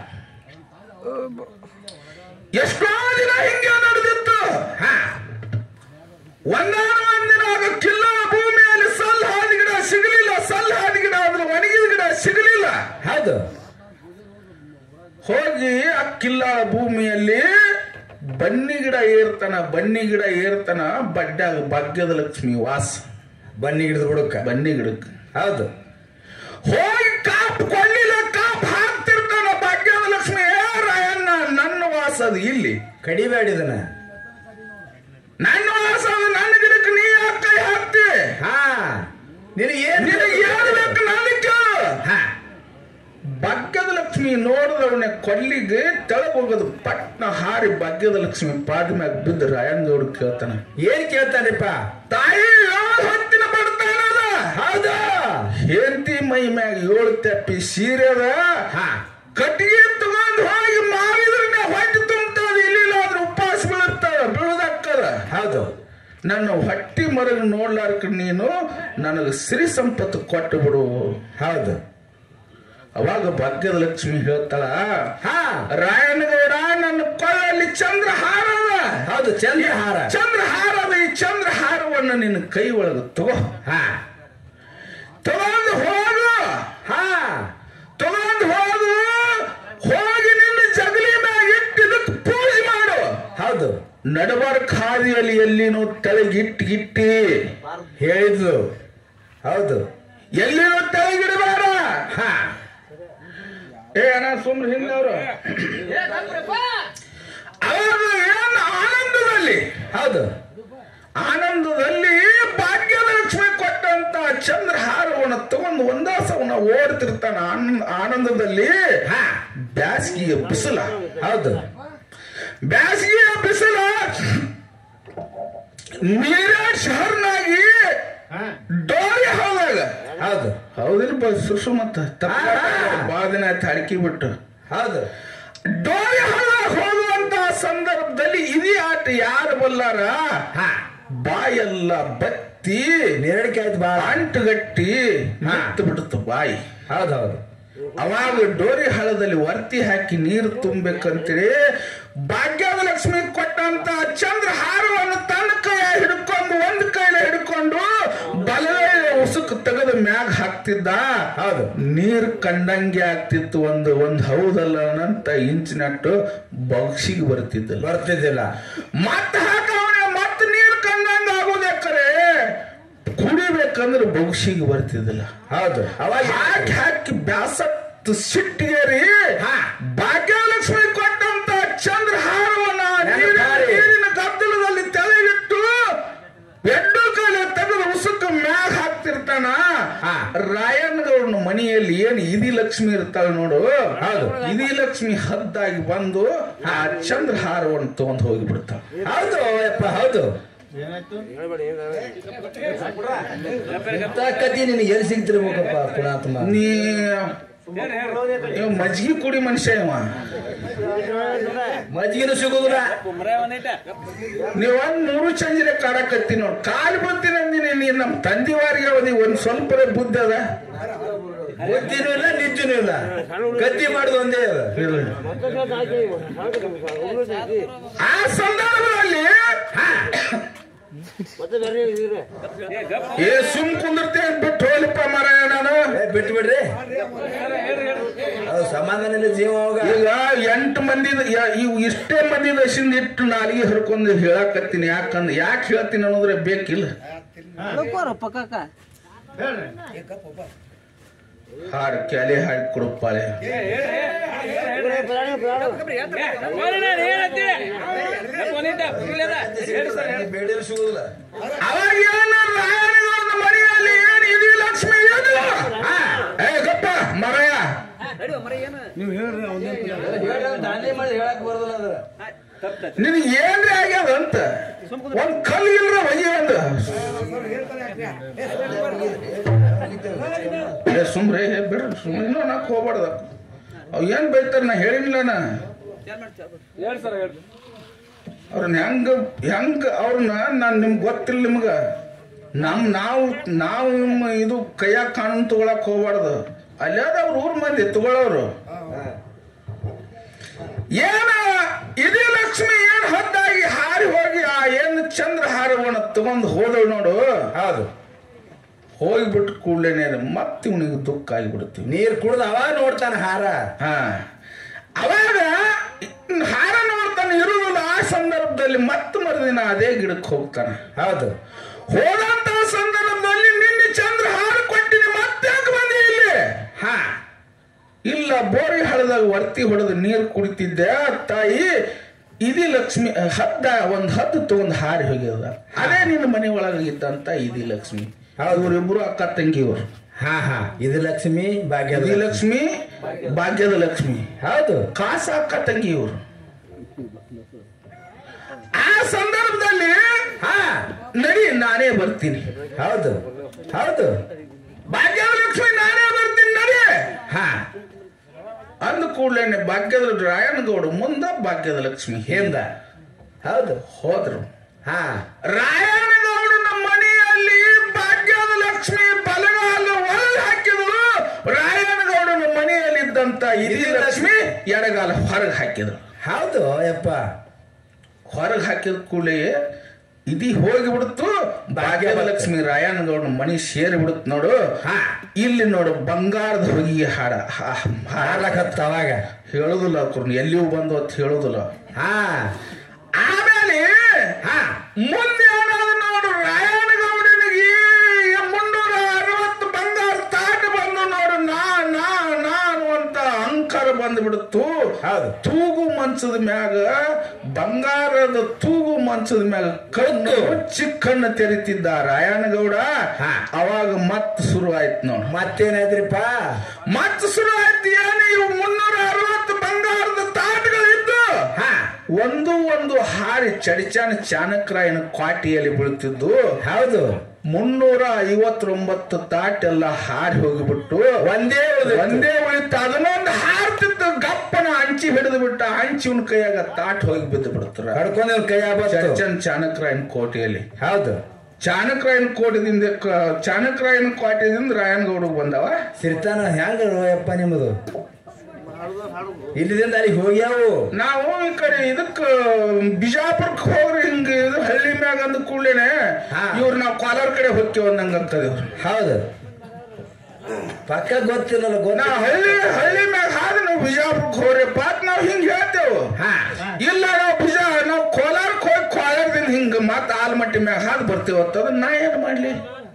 ಎಷ್ಟೋ ದಿನ ಹಿಂಗೆ ನಡೆದಿತ್ತು ಹಾ ಒಂದಾನ ಒಂದಿನ ಆಗ ಕಿಲ್ಲ ಭೂಮಿಯಲ್ಲಿ ಸಲ್ ಹಾದಿ ಗಿಡ ಸಿಗಲಿಲ್ಲ ಸಲ್ ಹಾದಿ ಗಿಡ ಅಂದ್ರೆ ಒಣಗಿದ ಗಿಡ ಸಿಗಲಿಲ್ಲ ಹೌದು ಹೋಗಿ ಆ ಕಿಲ್ಲಾಳ ಭೂಮಿಯಲ್ಲಿ ಬನ್ನಿ ಗಿಡ ಏರ್ತಾನ ಬನ್ನಿ ಗಿಡ ಏರ್ತಾನ ಬಡ್ಡ್ಯಾಗ ಭಾಗ್ಯದ ಲಕ್ಷ್ಮಿ ವಾಸ ಬನ್ನಿ ಗಿಡದ ಬುಡಕ್ಕ ಬನ್ನಿ ಗಿಡಕ್ಕೆ ಹೌದು ಹೋಗಿ ಕಾಪ್ ಕೊಳ್ಳಿಲ್ಲ ಕಾಪ್ ಹಾಕ್ತಿರ್ತಾನ ಭಾಗ್ಯದ ಲಕ್ಷ್ಮಿ ಏ ರಾಯಣ್ಣ ನನ್ನ ವಾಸ ಅದು ಇಲ್ಲಿ ಕಡಿಬೇಡ ಇದನ್ನ ನನ್ನ ವಾಸ ಅದು ನನ್ನ ಗಿಡಕ್ಕೆ ನೀ ಯಾಕೆ ಕೈ ಹಾಕ್ತಿ ಹಾ ನಿನಗೆ ಏನ್ ನಿನಗೆ ಏನು ಬೇಕು ನನಗೆ ಕೇಳು ಹಾ ಭಾಗ್ಯದ ಲಕ್ಷ್ಮಿ ನೋಡಿದವನ ಕೊಲ್ಲಿಗೆ ತೆಳಗ್ ಹೋಗೋದು ಪಟ್ನ ಹಾರಿ ಭಾಗ್ಯದ ಲಕ್ಷ್ಮಿ ಪಾದ ಮ್ಯಾಗ ಬಿದ್ದು ರಾಯಣ್ಗೌಡ ಕೇಳ್ತಾನ ಏನ್ ಕೇಳ್ತಾನಪ್ಪ ತಾಯಿ ಏಳು ಹೊತ್ತಿನ ಬಡ್ತಾನದ ಹೌದು ಹೆಂಡತಿ ಮೈ ಮ್ಯಾಗ ಏಳು ತೆಪ್ಪಿ ಸೀರೆ ಅದ ಹಾ ಕಟ್ಟಿಗೆ ತಗೊಂಡ್ ಹೋಗಿ ಮಾರಿದ್ರೆ ಹೊಟ್ಟೆ ತುಂಬ್ತದ ಇಲ್ಲಿಲ್ಲ ಆದ್ರೆ ಉಪವಾಸ ಬೀಳುತ್ತದ ಬೀಳುದಕ್ಕದ ಹೌದು ನನ್ನ ಹೊಟ್ಟಿ ಮರಗ ನೋಡ್ಲಾರ್ಕ ನೀನು ನನಗೆ ಸಿರಿ ಸಂಪತ್ತು ಕೊಟ್ಟು ಬಿಡು ಹೌದು ಅವಾಗ ಭಾಗ್ಯದ ಲಕ್ಷ್ಮಿ ಹೇಳ್ತಾಳ ಹಾ ರಾಯನಗೌಡ ನನ್ನ ಕೊಳ್ಳಲ್ಲಿ ಚಂದ್ರಹಾರ ಅದ ಹೌದು ಚಂದ್ರಹಾರ ಚಂದ್ರಹಾರದ ಈ ಚಂದ್ರಹಾರವನ್ನು ನಿನ್ನ ಕೈ ಒಳಗೆ ತಗೋ ಹಾ ತಗೊಂಡು ಹೋಗು ಹಾ ತಗೊಂಡು ಹೋಗು ಹೋಗಿ ನಿನ್ನ ಜಗಲಿ ಮ್ಯಾಗ ಇಟ್ಟಿದ್ದಕ್ಕೆ ಪೂಜೆ ಮಾಡು ಹೌದು ನಡಬಾರ ಖಾದಿಯಲ್ಲಿ ಎಲ್ಲಿನೂ ತೆಳಗಿಟ್ಟಿಗಿಟ್ಟಿ ಹೇಳಿದ್ಲು ಹೌದು ಎಲ್ಲಿನೂ ತೆಳಗಿಡಬೇಡ ಹಾ ಏ ಅಣ್ಣ ಸುಮ್ರ ಹಿಂದವ್ರು ಅವಾಗ ಏನು ಆನಂದದಲ್ಲಿ ಹೌದು ಆನಂದದಲ್ಲಿ ಭಾಗ್ಯದ ಲಕ್ಷ್ಮಿ ಕೊಟ್ಟಂತ ಚಂದ್ರಹಾರವನ್ನು ತಗೊಂಡು ಒಂದಾಸವನ್ನ ಓಡ್ತಿರ್ತಾನ ಆನಂದ ಆನಂದದಲ್ಲಿ ಹಾ ಬ್ಯಾಸಗಿಯ ಬಿಸಿಲ ಹೌದು ಬ್ಯಾಸಗಿಯ ಬಿಸಿಲ ನೀರೇ ಶಹರ್ನಾಗಿ ಡೋರಿ ಹೋದಾಗ ಹೌದು ಹೌದಿಲ್ಲ ಬಸ್ ಸುಸು ಮತ್ತ ಹಾ. ಬಾಳ ದಿನ ಆಯ್ತು ಅಡಕಿ ಬಿಟ್ಟು ಹೌದು ಡೋರಿ ಹೊಲದಾಗ ಹೋಗುವಂತ ಸಂದರ್ಭದಲ್ಲಿ ಇದೇ ಆಟ ಯಾರು ಬಲ್ಲಾರ ಹಾ ಬಾಯೆಲ್ಲ ಬತ್ತಿ ನೆರಳಿಕೆ ಆಯ್ತು ಬಾಳ ಅಂಟುಗಟ್ಟಿ ಮತ್ತು ಬಿಡುತ್ತು ಬಾಯಿ ಹೌದು ಹೌದು ಅವಾಗ ಡೋರಿ ಹಳ್ಳದಲ್ಲಿ ವರ್ತಿ ಹಾಕಿ ನೀರು ತುಂಬಬೇಕಂತೇಳಿ ಭಾಗ್ಯದ ಲಕ್ಷ್ಮಿ ಕೊಟ್ಟಂತ ಚಂದ್ರ ಹಾರವನ್ನು ತನ್ನ ಕೈ ಹಿಡ್ಕೊಂಡು ಒಂದ್ ಕೈಲ ಹಿಡ್ಕೊಂಡು ಬಲಗೈ ಉಸುಕ್ ತೆಗೆದು ಮ್ಯಾಗ ಹಾಕ್ತಿದ್ದ ಹೌದು ನೀರ್ ಕಂಡಂಗೆ ಆಗ್ತಿತ್ತು ಒಂದು ಒಂದ್ ಹೌದಲ್ಲ ಅಂತ ಇಂಚಿನಟ್ಟು ಬಗ್ಸಿಗೆ ಬರ್ತಿದ್ದಲ್ಲ ಬರ್ತಿದ್ದಿಲ್ಲ ಮತ್ತ ಹಾಕವನೆ ಮತ್ತ ನೀರ್ ಕಂಡಂಗ ಆಗೋದಕ್ಕರೆ ಕುಡಿಬೇಕಂದ್ರೆ ಬಗ್ಸಿಗೆ ಬರ್ತಿದ್ದಿಲ್ಲ ಹೌದು ಅವಾಗ ಹಾಕಿ ಹಾಕಿ ಬ್ಯಾಸತ್ತು ಸಿಟ್ಟಿಗೇರಿ ಹಾ. ಭಾಗ್ಯಲಕ್ಷ್ಮಿ ಕೊಟ್ಟಂತ ಚಂದ್ರಹಾರವನ್ನ ನೀರಿನ ನೆನಪಾರಿ. ನೀರಿನ ಗದ್ದಲದಲ್ಲಿ ತಲೆಗಿಟ್ಟು ಎಡ್ಡು ಕಾಲ ತೆಗೆದು ಉಸುಕ ಮ್ಯಾಗ ಹಾಕ್ತಿರ್ತಾನ ಹಾ. ರಾಯಣ್ಣಗೌಡನ ಮನೆಯಲ್ಲಿ ಏನು ಇದಿ ಲಕ್ಷ್ಮಿ ಇರ್ತಾಳ ನೋಡು ಹೌದು. ಇದಿ ಲಕ್ಷ್ಮಿ ಹದ್ದಾಗಿ ಬಂದು ಆ ಚಂದ್ರಹಾರವನ್ನು ತಗೊಂಡ್ ಹೋಗಿ ಬಿಡ್ತಾಳ ಹೌದು ಯಪ್ಪ ಹೌದು ಹೇಳ್ಬೇಡಿ ಇಂಥ ಕತಿ ನಿನಗೆ ಎಲ್ಲಿ ಸಿಗ್ತಿರ್ಬೇಕಪ್ಪ ಕುಣಾತ್ಮ ನೀ ಇವ ಮಜ್ಗಿ ಕುಡಿ ಮನುಷ್ಯ ಇವ ಮಜ್ಜಿಗೆನು ಸಿಗೋದಿಲ್ಲ ಕುಮ್ರೆ ಒಂದಿಟ ನೀವ್ ಒಂದ್ ಮೂರು ಚಂಜಿನ ಕಾಡಕತ್ತಿ ನೋಡ್ ಕಾಲ್ ಬರ್ತೀನಿ ಅಂದಿನಿ ನೀನ್ ನಮ್ ತಂದಿವಾರಿಗೆ ಅವಧಿ ಒಂದ್ ಸ್ವಲ್ಪ ಬುದ್ಧಿ ಅದ ಗೊತ್ತಿನೂ ಇಲ್ಲ ನಿಜ್ಜನೂ ಇಲ್ಲ ಕತ್ತಿ ಮಾಡುದು ಒಂದೇ ಅದ ಆ ಸಂದರ್ಭದಲ್ಲಿ ಮತ್ತೆ ಬೇರೆ ಇದ್ರೆ ಏ ಗಪ್ ಏ ಸುಮ್ ಕುಂದಿರ್ತೇನೆ ಬಿಟ್ಟು ಹೋಲಿಪ್ಪ ಮಾರಾಯ ನಾನು ಏ, ಬಿಟ್ಟು ಬಿಡ್ರಿ ಹೇಳ್ರಿ ಹೇಳ್ರಿ ಅದು ಸಮಾಧಾನ ಇಲ್ಲ ಜೀವ ಅವಾಗ ಈಗ ಎಂಟು ಮಂದಿ ಇವು ಇಷ್ಟೇ ಮಂದಿ ದಶಿಂದ ಇಟ್ಟು ನಾಲಿಗೆ ಹರ್ಕೊಂಡು ಹೇಳಕತ್ತೀನಿ ಯಾಕಂದ್ರೆ ಯಾಕೆ ಹೇಳ್ತೀನಿ ಅನ್ನೋದ್ರೆ ಬೇಕಿಲ್ಲ ಹಾಡು ಕ್ಯಾಲೆ ಹಾಡಿ ಕೊಡುಪ್ಪಾಳೆ ಬೇಡಿರು ಸಿಗೋದಿಲ್ಲ ಅವಾಗ ಏನು ರಾಯಣ್ಣಗೌಡನ ಮನೆಯಲ್ಲಿ ಏನು ಇದು ಲಕ್ಷ್ಮಿ ಏನು ಆ, ಏ ಗಪ್ಪ ಮರಯ ದಾಂಧಲೆ ಮಾಡಿ ಹೇಳಕ್ ಬರೋದಿಲ್ಲ ಅದು ನಿನಗೆ ಏನ್ರಿ ಆಗ್ಯದ ಅಂತ ಒಂದ್ ಕಲ್ ಇಲ್ರ ಹೊಗೆ ಒಂದು ಏ ಸುಮ್ರೆ ಏ ಬಿಡ್ರಿ ಸುಮ್ಮನೆ ಇನ್ನೂ ನಾಕ್ ಹೋಗ್ಬಾರ್ದ ಅವ್ ಏನ್ ಬೈತಾರ ನಾ ಹೇಳಿಲ್ಲ ನಾ ಹೇಳ್ರಿ ಸರ್ ಹೇಳ್ರಿ ಅವ್ರನ್ನ ಹೆಂಗ ಹೆಂಗ ಅವ್ರನ್ನ ನಾನ್ ನಿಮ್ಗೆ ಗೊತ್ತಿಲ್ಲ ನಿಮ್ಗ ನಮ್ ನಾವು ನಾವು ನಿಮ್ಮ ಇದು ಕೈಯಾಗ ಕಾನೂನು ತಗೊಳಕ್ ಹೋಗ್ಬಾರ್ದು ಅಲ್ಲಾದ ಅವ್ರ ಊರ್ ಮಂದಿ ತಗೊಳ್ಳೋರು ಏನ ಇದೇ ಲಕ್ಷ್ಮಿ ಏನ್ ಹದ್ದಾಗಿ ಹಾರಿ ಹೋಗಿ ಆ ಏನು ಚಂದ್ರಹಾರವನ್ನ ತಗೊಂಡು ಹೋದಳು ನೋಡು ಹೌದು ಹೋಗ್ಬಿಟ್ಟು ಕೂಡ್ಲೇನೆ ಮತ್ತೆ ಇವನಿಗೆ ದುಃಖ ಆಗಿಬಿಡ್ತೀವಿ ನೀರ್ ಕುಡ್ದು ಅವಾಗ ನೋಡ್ತಾನ ಹಾರ ಹಾ ಅವಾಗ ಹಾರ ನೋಡ್ತಾನೆ ಇರುವುದಿಲ್ಲ ಆ ಸಂದರ್ಭದಲ್ಲಿ ಮತ್ತೆ ಮರುದಿನ ಅದೇ ಗಿಡಕ್ಕೆ ಹೋಗ್ತಾನೆ ಹೌದು ಹೋದಂತ ಸಂದರ್ಭದಲ್ಲಿ ನಿನ್ನೆ ಚಂದ್ರ ಹಾರ ಕೊಟ್ಟಿನಿ ಮತ್ತೆ ಯಾಕೆ ಬಂದಿ ಇಲ್ಲಿ ಹಾ ಇಲ್ಲ ಬೋರಿ ಹಳದಾಗ ವರ್ತಿ ಹೊಡೆದು ನೀರು ಕುಡಿತಿದ್ದೆ ತಾಯಿ ಇದಿ ಲಕ್ಷ್ಮಿ ಹದ್ದ ಒಂದ್ ಹದ್ದು ತಗೊಂಡ್ ಹಾರಿ ಹೋಗ್ಯದ ಅದೇ ನಿನ್ನ ಮನೆ ಒಳಗಿದ್ದಂತ ಇದಿ ಲಕ್ಷ್ಮಿ ಹೌದು. ಇವರಿಬ್ರು ಅಕ್ಕ ತಂಗಿಯವರು ಹಾ ಹಾ ಇದು ಲಕ್ಷ್ಮಿ ಭಾಗ್ಯದ ಇದಿ ಲಕ್ಷ್ಮಿ ಭಾಗ್ಯದ ಲಕ್ಷ್ಮಿ ಹೌದು ಕಾಸ ಅಕ್ಕ ತಂಗಿಯವರು ಆ ಸಂದರ್ಭದಲ್ಲಿ ಹಾ ನಡಿ ನಾನೇ ಬರ್ತೀನಿ ಹೌದು ಹೌದು ಹಾ ಅಂದ ಕೂಡಲೇ ಭಾಗ್ಯದ ರಾಯನಗೌಡ ಮುಂದ ಭಾಗ್ಯದ ಲಕ್ಷ್ಮಿ ಹಿಂದ ಹೌದು ಹೋದ್ರು ಹಾ ರಾಯನಗೌಡನ ಮನೆಯಲ್ಲಿ ಭಾಗ್ಯದ ಲಕ್ಷ್ಮಿ ಬಲಗಾಲ ಒಳಗೆ ಹಾಕಿದಳು ರಾಯನಗೌಡನ ಮನೆಯಲ್ಲಿದ್ದಂತ ಇಡೀ ಲಕ್ಷ್ಮಿ ಎಡಗಾಲ ಹೊರಗೆ ಹಾಕಿದ್ರು ಹೌದು ಯಪ್ಪ ಹೊರಗೆ ಹಾಕಿದ ಕೂಡಲೇ ಇದಿ ಹೋಗಿ ಬಿಡ್ತು ಭಾಗ್ಯದ ಲಕ್ಷ್ಮಿ ರಾಯನಗೌಡನ ಮನೆ ಸೇರಿ ಬಿಡುತ್ತೆ ನೋಡು ಹಾ ಇಲ್ಲಿ ನೋಡು ಬಂಗಾರದ ಹುಡುಗಿಗೆ ಹಾಡ ಹಾ- ಹಾಡ ಹಾಡ್ಲಕತ್ತ ಅವಾಗ ಹೇಳುದಿಲ್ಲ ಅವ್ರು ಎಲ್ಲಿಯೂ ಬಂದು ಅಂತ ಹೇಳುದಿಲ್ಲ ಹಾ ಆಮೇಲೆ ಹಾ ಮುಂದೆ ಏನಾದ್ರು ನೋಡು ರಾಯನಗೌಡನಿಗೆ ಮುನ್ನೂರ ಅರವತ್ತು ಬಂಗಾರ ತಾಟ ಬಂದು ನೋಡು ನಾ ನಾ ನಾನು ಅಂತ ಅಂಕರ ಬಂದ್ಬಿಡ್ತು ಹೌದು ತೂಗು ಮಂಚದ ಮ್ಯಾಗ ಬಂಗಾರದ ತೂಗು ಮಂಚದ ಮ್ಯಾಗ ಕಣ್ಣು ಮುಚ್ಚಿ ಕಣ್ಣು ತೆರಿತಿದ್ದ ರಾಯನಗೌಡ ಹಾ. ಅವಾಗ ಮತ್ ಶುರು ಆಯ್ತು ನೋಡು ಮತ್ತೇನಾಯ್ತ್ರಿಪ್ಪ ಮತ್ ಶುರು ಆಯ್ತು ಏನು ಇವು ಮುನ್ನೂರ ಅರವತ್ತು ಬಂಗಾರದ ತಾಟಗಳಿದ್ದು ಹಾ ಒಂದು ಒಂದು ಹಾರಿ ಚಡಿಚಾನ ಚಾಣಕ್ರಾಯನ ಕ್ವಾಟಿಯಲ್ಲಿ ಬೀಳ್ತಿದ್ದು ಹೌದು ಮುನ್ನೂರ ಐವತ್ತೊಂಬತ್ತು ತಾಟೆಲ್ಲ ಹಾರಿ ಹೋಗಿಬಿಟ್ಟು ಒಂದೇ ಉಳ್ದಿತ್ತು. ಒಂದೇ ಉಳಿತು ಅದನ್ನೊಂದು ಹಾರ್ತಿತ್ತು ಗಪ್ಪನ ಹಂಚಿ ಹಿಡಿದು ಬಿಟ್ಟ ಹಂಚಿನ ಕೈಯಾಗ ತಾಟ್ ಹೋಗಿ ಬಿದ್ದು ಬಿಡ್ತಾರ ಕಡ್ಕೊಂಡ್ ಕೈ ಆಬತ್ತು ಚಡಿಚನ್ ಚಾಣಕ್ರಾಯನ ಕೋಟೆಯಲ್ಲಿ ಹೌದು ಚಾಣಕ್ರಾಯನ ಕೋಟೆದಿಂದ ಕ- ಚಾಣಕ್ರಾಯನ ಕೋಟೆದಿಂದ ರಾಯನಗೌಡಗ್ ಬಂದವ ಸಿರಿತಾನ ಹೆಂಗ ಯಪ್ಪ ನಿಮ್ಮದು ಇಲ್ಲಿದಿಂದ ಅಲ್ಲಿ ಹೋಗ್ಯಾವು ನಾವು ಈ ಕಡೆ ಇದಕ್ಕ ಬಿಜಾಪುರಕ್ಕೆ ಹೋಗ್ರಿ ಹಿಂಗ ಇದು ಹಳ್ಳಿ ಮ್ಯಾಗ ಅಂದ ಕೂಡಲೇನೆ ಹಾ. ಇವ್ರು ನಾವು ಕೋಲಾರ ಕಡೆ ಹೋಗ್ತೇವೆ ಅಂದಂಗ ಆಗ್ತದೆ ಇವ್ರು ಹೌದು ಪಕ್ಕ ಗೊತ್ತಿಲ್ಲಲ್ಲ ನಾ ಗೊತ್ತ ಹಳ್ಳಿ ಹಳ್ಳಿ ಮ್ಯಾಗ ಹಾದ ನಾವು ಬಿಜಾಪುರಕ್ಕೆ ಹೋಗ್ರಿಪ್ಪ ಅಂತ ನಾವು ಹಿಂಗ ಹೇಳ್ತೇವೆ ಹಾ ಇಲ್ಲ ನಾವು ಬಿಜಾ ನಾವು ಕೋಲಾರಕ್ಕೆ ಹೋಗಿ ಕೋಲಾರದಿಂದ ಹಿಂಗ ಮತ್ತ ಆಲ್ಮಟ್ಟಿ ಮ್ಯಾಗ ಹಾದ್ ಬರ್ತೇವೆ ಅಂತಂದ್ರೆ ನಾ ಏನ್ ಮಾಡ್ಲಿ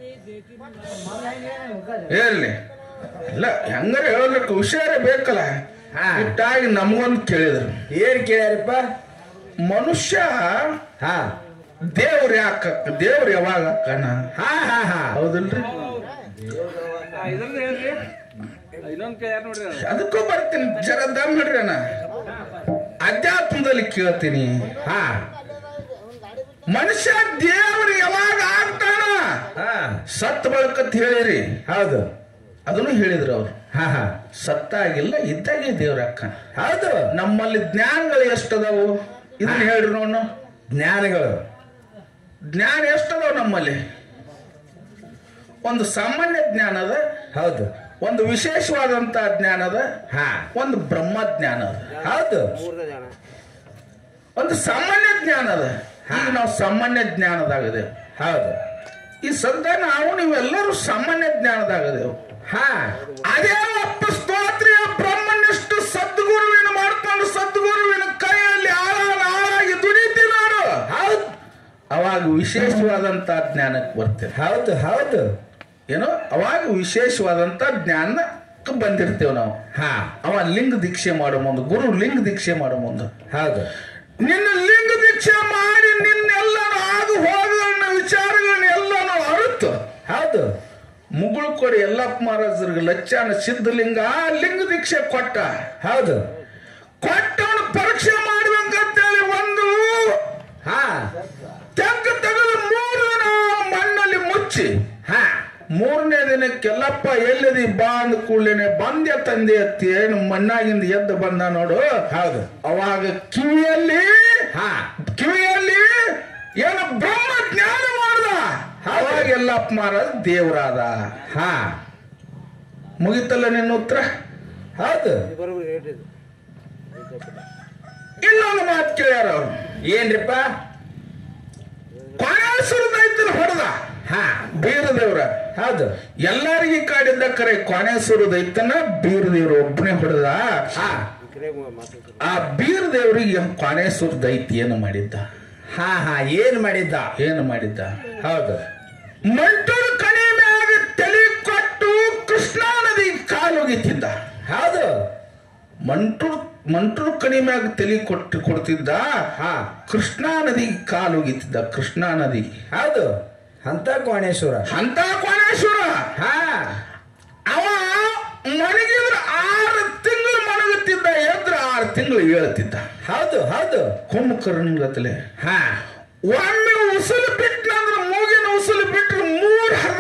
ಇರ್ಲಿ ಇಲ್ಲ ಹೆಂಗಾರ ಹೇಳಲಿಕ್ಕೆ ಹುಷಾರೇ ಬೇಕಲ್ಲ ಹಾ. ಇಟ್ಟಾಗಿ ನಮಗೊಂದು ಕೇಳಿದ್ರು ಏನ್ ಕೇಳ್ಯಾರಪ್ಪ ಮನುಷ್ಯ ಹಾ ದೇವ್ರ ಯಾಕ ದೇವ್ರ ಯಾವಾಗ ಅಕ್ಕನ ಹಾ ಹಾ ಹಾ ಹೌದಲ್ರಿ ಇದ್ರದ್ದು ಹೇಳ್ರಿ ಇನ್ನೊಂದ್ ಕೈ ಯಾರು ನೋಡ್ರಿ ಅದು? ಅದಕ್ಕೂ ಬರ್ತೀನಿ ಜರ ದಮ್ ಹಿಡ್ರಿ ಅಣ್ಣ ಅಧ್ಯಾತ್ಮದಲ್ಲಿ ಕೇಳ್ತೀನಿ ಹಾ ಮನುಷ್ಯ ದೇವ್ರು ಯಾವಾಗ ಆಗ್ತಾನ ಹಾ ಸತ್ ಬಳಕತ್ ಹೇಳಿರಿ ಹೌದು ಅದನ್ನು ಹೇಳಿದ್ರು ಅವ್ರು ಹಾ ಹಾ ಸತ್ತಾಗಿಲ್ಲ ಇದ್ದಾಗೆ ದೇವ್ರ ಅಕ್ಕನ ಹೌದು ನಮ್ಮಲ್ಲಿ ಜ್ಞಾನಗಳು ಎಷ್ಟದಾವು ಇದನ್ನ ಹೇಳ್ರಿ ನೋಡು ಜ್ಞಾನಗಳು ಜ್ಞಾನ ಎಷ್ಟದಾವ ನಮ್ಮಲ್ಲಿ ಒಂದು ಸಾಮಾನ್ಯ ಜ್ಞಾನ ಅದ ಹೌದು ಒಂದು ವಿಶೇಷವಾದಂತ ಜ್ಞಾನ ಅದ ಹಾ ಒಂದು ಬ್ರಹ್ಮ ಜ್ಞಾನ ಅದ ಹೌದು ಒಂದು ಸಾಮಾನ್ಯ ಜ್ಞಾನ ಅದ ಈಗ ನಾವು ಸಾಮಾನ್ಯ ಜ್ಞಾನದಾಗದೆ ಹೌದು ಈ ಸದ್ಯ ನಾವು ನೀವೆಲ್ಲರೂ ಸಾಮಾನ್ಯ ಜ್ಞಾನದಾಗದೆವು ಹಾ ಅದೇ ಒಬ್ಬ ಸ್ತೋತ್ರಿಯ ಬ್ರಹ್ಮನಿಷ್ಠ ಸದ್ಗುರುವಿನ ಮಾಡ್ಕೊಂಡು ಸದ್ಗುರುವಿನ ಕೈಯಲ್ಲಿ ಆಳಾಗಿ ಆಳಾಗಿ ದುಡಿತಿ ನೋಡು ಹೌದು ಅವಾಗ ವಿಶೇಷವಾದಂತ ಜ್ಞಾನಕ್ಕೆ ಬರ್ತೇವೆ ಹೌದು ಹೌದು ಏನೋ ಅವಾಗ ವಿಶೇಷವಾದಂತ ಜ್ಞಾನಕ್ಕೆ ಬಂದಿರ್ತೇವೆ ನಾವು ಹಾ ಅವ ಲಿಂಗ ದೀಕ್ಷೆ ಮಾಡೋ ಮುಂದೆ ಗುರು ಲಿಂಗ ದೀಕ್ಷೆ ಮಾಡೋ ಮುಂದೆ ಹೌದು ನಿನ್ನ ಲಿಂಗ ದೀಕ್ಷೆ ಮಾಡಿ ನಿನ್ನೆಲ್ಲ ಆಗು ಹೋಗುಗಳನ್ನ ವಿಚಾರಗಳನ್ನ ಎಲ್ಲಾನು ಅರುತ್ತು ಹೌದು ಮುಗುಳು ಕೊಡಿ ಯಲ್ಲಪ್ಪ ಮಹಾರಾಜರಿಗೆ ಲಚ್ಚಾನ ಸಿದ್ಧಲಿಂಗ ಲಿಂಗ ದೀಕ್ಷೆ ಕೊಟ್ಟ ಹೌದು ಕೊಟ್ಟವನು ಪರೀಕ್ಷೆ ಮಾಡ್ಬೇಕಂತೇಳಿ ಒಂದು ಹಾ ತೆಗ್ಗ ತೆಗೆದು ಮೂರು ದಿನ ಮಣ್ಣಲ್ಲಿ ಮುಚ್ಚಿ ಹಾ ಮೂರನೇ ದಿನಕ್ಕೆಲ್ಲಪ್ಪ ಎಲ್ಲಿದಿ ಬಾ ಅಂದ ಕೂಡಲೇನೆ ಬಂದೆ ತಂದೆ ಅತ್ತಿ ಏನು ಮಣ್ಣಾಗಿಂದ ಎದ್ದು ಬಂದ ನೋಡು ಹೌದು ಅವಾಗ ಕಿವಿಯಲ್ಲಿ ಹಾ ಕಿವಿಯಲ್ಲಿ ಏನು ಬ್ರಹ್ಮ ಜ್ಞಾನ ಮಾಡ್ದ ಅವಾಗ ಎಲ್ಲಪ್ಪ ಮಹಾರಾಜ್ ದೇವರಾದ ಹಾ ಮುಗಿತಲ್ಲ ನಿನ್ನ ಉತ್ತರ ಹೌದು ಇನ್ನೊಂದು ಮಾತು ಕೇಳ್ಯಾರ ಅವ್ರು ಏನ್ರಿಪ್ಪ ಕೊನೆಸುರ ದೈತ್ಯನ ಹೊಡೆದ ಹಾ ಬೀರ ದೇವ್ರ ಹೌದು ಎಲ್ಲರಿಗೆ ಕಾಡಿದ್ದ ಕರೆ ಕೊನೆಸುರ ದೈತ್ಯನ ಬೀರ ದೇವ್ರ ಒಬ್ಬನೇ ಹೊಡೆದ ಹಾ ಆ ಬೀರ ದೇವರಿಗೆ ಕೊನೆಸುರ ದೈತ್ಯ ಏನು ಮಾಡಿದ್ದ ಹಾ ಹಾ ಏನ್ ಮಾಡಿದ್ದ ಏನು ಮಾಡಿದ್ದ ಹೌದು ಮಂಟೂರು ಕಣಿ ಮ್ಯಾಗ ತಲೆ ಕೊಟ್ಟು ಕೃಷ್ಣಾ ನದಿ ಕಾಲುಗಿತ್ತಿದ್ದ ಹೌದು ಮಂಟೂರು ಮಂಟೂರು ಕಣಿ ಮ್ಯಾಗ ತಲೆ ಕೊಟ್ಟು ಕೊಡ್ತಿದ್ದ ಹಾ ಕೃಷ್ಣಾ ನದಿ ಕಾಲುಗಿತ್ತಿದ್ದ ಕೃಷ್ಣಾ ನದಿ ಹೌದು ಅಂತ ಕೋಣೇಶ್ವರ ಅಂತ ಕೊನೇಶ್ವರ ಹಾ ಅವ ಮಣಗಿದ್ರ ಆರು ತಿಂಗಳು ಮಣಗುತ್ತಿದ್ದ ಎದ್ರ ಆರು ತಿಂಗಳು ಹೇಳ್ತಿದ್ದ ಹೌದು ಹೌದು ಕುಂಭಕರ್ಣಗತಲೆ ಹಾ ಒಮ್ಮೆ ಉಸುಲು ಬಿಟ್ನಂದ್ರ ಮೂಗಿನ ಉಸುಲು ಬಿಟ್ರೆ ಮೂರ್ ಹರಿದಾರಿತನ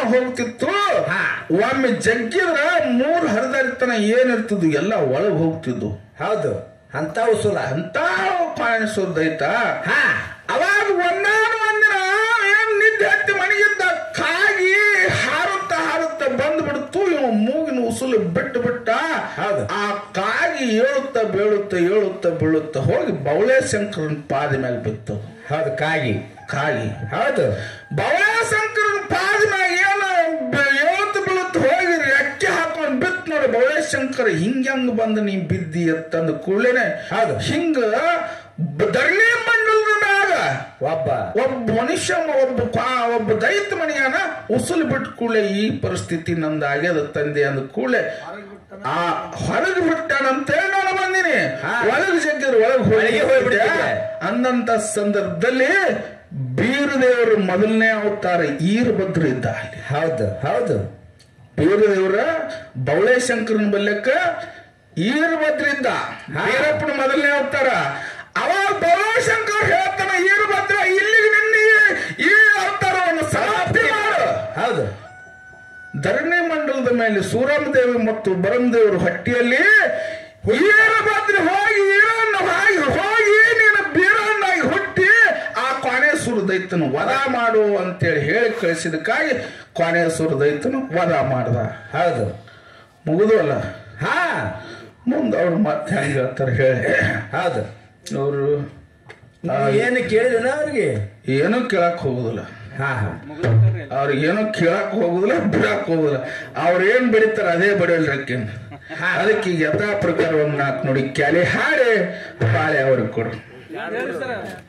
ಹೋಗ್ತಿತ್ತು ಹಾ. ಒಮ್ಮೆ ಜಗ್ಗಿದ್ರ ಮೂರ್ ಹರಿದಾರಿತನ ಏನಿರ್ತದ ಎಲ್ಲ ಒಳಗ್ ಹೋಗ್ತಿದ್ವು ಹೌದು ಅಂತ ಉಸುಲ ಅಂತ ಕಾಣಿಸೋದೈತಾ ಹಾ ಅವಾಗ ಒಂದಾನ ಒಂದಿನ ಏನ್ ನಿದ್ದೆ ಹತ್ತಿ ಮನೆಗಿದ್ದ ಕಾಗಿ ಹಾರುತ್ತ ಹಾರುತ್ತ ಬಂದ್ಬಿಡ್ತು ಇವ ಮೂಗಿನ ಉಸುಲು ಬಿಟ್ಟು ಬಿಟ್ಟ ಹೌದು. ಆ ಕಾಗಿ ಏಳುತ್ತ ಬೀಳುತ್ತ ಏಳುತ್ತ ಬೀಳುತ್ತ ಹೋಗಿ ಬೌಳೆ ಶಂಕರನ್ ಪಾದ ಮೇಲೆ ಬಿತ್ತು ಹೌದು ಕಾಗಿ ಕಾಗಿ ಹೌದು ಬೌಳೆ ಶಂಕರನ್ ಪಾದ ಮ್ಯಾಗ ಏನು ಬ- ಏಳುತ್ತ ಬೀಳುತ್ತ ಹೋಗಿ ರೆಕ್ಕೆ ಹಾಕೊಂಡ್ ಬಿತ್ ನೋಡಿ ಬೌಳೆ ಶಂಕರ ಹಿಂಗ್ಯಂಗ್ ಬಂದು ನೀ ಬಿದ್ದಿ ಅಂತಂದ ಕೂಡಲೇನೆ ಹೌದು. ಹಿಂಗ ಬ- ಧರಣಿ ಮಂಡಲದ ಮ್ಯಾಗ ಒಬ್ಬ ಒಬ್ಬ ಮನುಷ್ಯ ಒಬ್ಬ ಕ್ವಾ- ಒಬ್ಬ ದೈತ ಮನೆಯನ ಉಸುಲು ಬಿಟ್ಟು ಕೂಡಲೇ ಈ ಪರಿಸ್ಥಿತಿ ನಂದು ಆಗ್ಯದ ತಂದೆ ಅಂದ ಕೂಡಲೇ ಆ ಹೊರಗೆ ಬಿಟ್ಟಾನಂತೇಳಿ ನಾನು ಬಂದಿನಿ ಹಾ. ಒಳಗೆ ಜಗ್ಗಿರು ಒಳಗೆ ಒಳಗೆ ಹೋಗಿ ಹೋಗ್ಬಿಟ್ಟಿದ್ದೆ. ಅಂದಂತ ಸಂದರ್ಭದಲ್ಲಿ ಬೀರದೇವರು ಮೊದಲನೇ ಅವತಾರ ಈರಭದ್ರ ಇದ್ದ ಅಲ್ಲಿ ಹೌದು ಹೌದು ಬೀರದೇವರ ಬೌಳೆ ಶಂಕರನ ಬಲ್ಯಕ್ಕ ಈರಭದ್ರ ಇದ್ದ ಬೀರಪ್ಪನ ಮೊದಲನೇ ಅವತಾರ ಅವಾಗ ಬೌಳೆ ಶಂಕರ್ ಹೇಳ್ತಾನ ಈರಭದ್ರ ಇಲ್ಲಿಗೆ ನಿನ್ನ ಈ- ಈ ಅವತಾರವನ್ನು ಸಮಾಪ್ತಿ ಮಾಡು ಹೌದು ಧರಣಿ ಮಂಡಲದ ಮೇಲೆ ಸೂರಮದೇವಿ ಮತ್ತು ಬರಂದೇವರು ಹಟ್ಟಿಯಲ್ಲಿ ಈರಭದ್ರ ಹೋಗಿ ಈರನ್ನು ಹಾಗೆ ಹೋಗಿ ನೀನು ಬೀರನ್ನಾಗಿ ಹುಟ್ಟಿ ಆ ಕೊನೆಸೂರು ದೈತನ ವಧ ಮಾಡು ಅಂತೇಳಿ ಹೇಳಿ ಕಳಿಸಿದಕ್ಕಾಗಿ ಕೊನೆಸೂರು ದೈತನು ವಧ ಮಾಡ್ದ ಹೌದು ಮುಗಿದು ಅಲ್ಲ ಹಾ ಮುಂದೆ ಅವ್ರು ಮತ್ತೆ ಹೆಂಗ ಹೇಳ್ತಾರೆ ಹೇಳಿ ಹೌದು ಅವರು ನೀವ್ ಏನು ಕೇಳಿದನ ಅವ್ರಿಗೆ ಏನೂ ಕೇಳಕ್ ಹೋಗುದಿಲ್ಲ ಹಾ ಹಾ ಅವ್ರಿಗೆ ಏನೋ ಕೇಳಕ್ ಹೋಗುದಿಲ್ಲ ಬಿಡಕ್ ಹೋಗುದಿಲ್ಲ ಅವ್ರ ಏನ್ ಬೆಳಿತಾರ ಅದೇ ಬಡಿಯಲ್ರಿ ಅಕ್ಕಿನ ಅದಕ್ಕೆ ಈಗ ಯಥಾ ಪ್ರಕಾರ ಒಂದ್ ನಾಲ್ಕು ನೋಡಿ ಕ್ಯಾಲಿ ಹಾಡಿ ಬಾಳೆ ಅವ್ರಿಗೆ ಕೊಡು ಹೇಳಿ ಸರ್